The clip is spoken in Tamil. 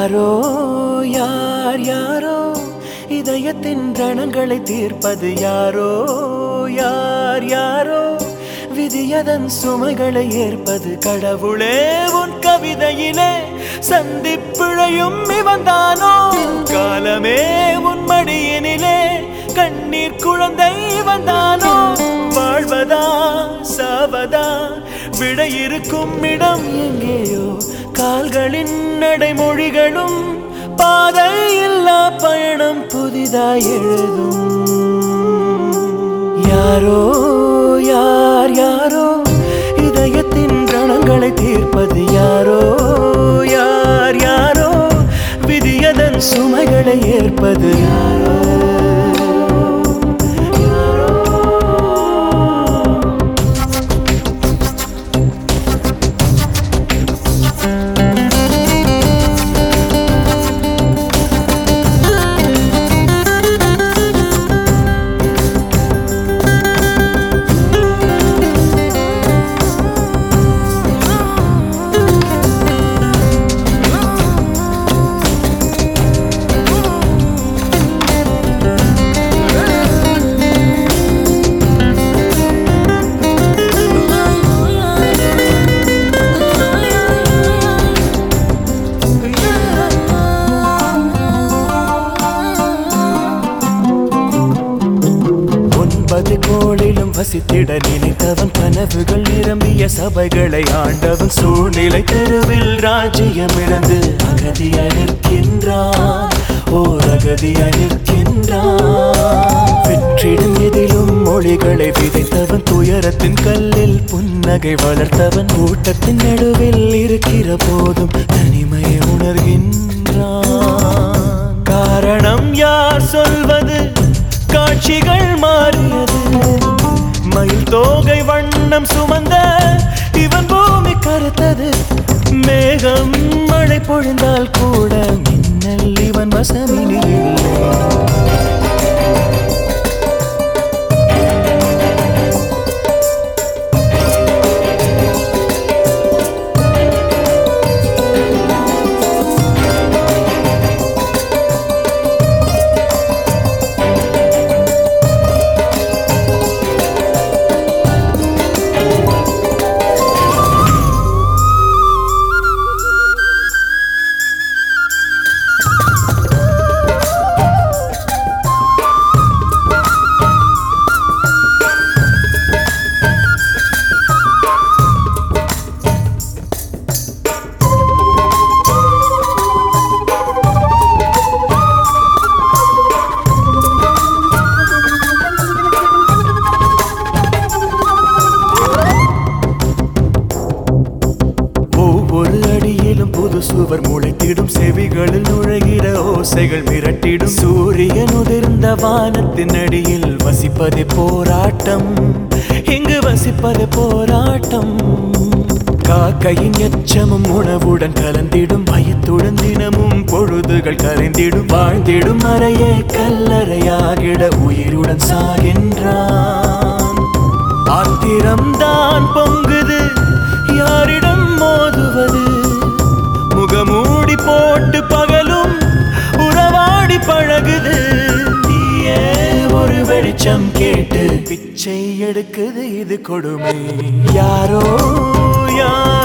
யாரோ யார் யாரோ இதயத்தின் ரணங்களை தீர்ப்பது யாரோ யார் யாரோ விதியதன் சுமைகளை ஏற்பது கடவுளே உன் கவிதையிலே சந்திப்பிழையும் இவன்தானோ காலமே உன் மடியினிலே கண்ணீர் குழந்தை வந்தானோ வாழ்வதா சாவதா விடை இருக்கும் இடம் எங்கேயோ கால்களின் நடைமொழிகளும் பாதை இல்லா பயணம் புதிதாய் எழுதும் யாரோ யார் யாரோ இதயத்தின் ரணங்களை தீர்ப்பது யாரோ யார் யாரோ விதியதன் சுமைகளை ஏற்பது யாரோ யாரோ ஒன்பது கோளிலும் வசித்திட நினைத்தவன் கனவுகள் நிரம்பிய சபைகளை ஆண்டவன் சூழ்நிலை தெருவில் ராஜ்யம் இழந்து அகதியாய் நிற்கின்றான் ஓர் அகதியாய் நிற்கின்றான் வெற்றிடும் எதிலும் மொழிகளை விதைத்தவன் துயரத்தின் கல்லில் புன்னகை வளர்த்தவன் கூட்டத்தின் நடுவில் இருக்கிற போதும் தனிமையை உணர்கின்றான் காரணம் யார் சொல்வது காட்சிகள் மாறியது மயில் தோகை வண்ணம் சுமந்த இவன் பூமி கருத்தது மேகம் மழை பொழிந்தால் கூட மின்னல் இவன் வசமினி இல்லை ஒவ்வொரு அடியிலும் புது சுவர் முளைத்திடும் செவிகளில் நுழைகிற ஓசைகள் மிரட்டிடும் சூரியன் உதிர்ந்த வானத்தின் அடியில் வசிப்பதே போராட்டம் இங்கு வசிப்பதே போராட்டம் காக்கையின் எச்சமும் உணவுடன் கலந்திடும் பயத்துடன் தினமும் பொழுதுகள் கரைந்திடும் வாழ்ந்திடும் அறையே கல்லறையாகிட உயிருடன் சாகின்றான் ஆத்திரம்தான் பொங்குது யாரிடம் மோதுவது முகமூடி போட்டு பகலும் உறவாடி பழகுது நீயே ஒரு வெளிச்சம் கேட்டு பிச்சை எடுக்குது இது கொடுமை யாரோ யார்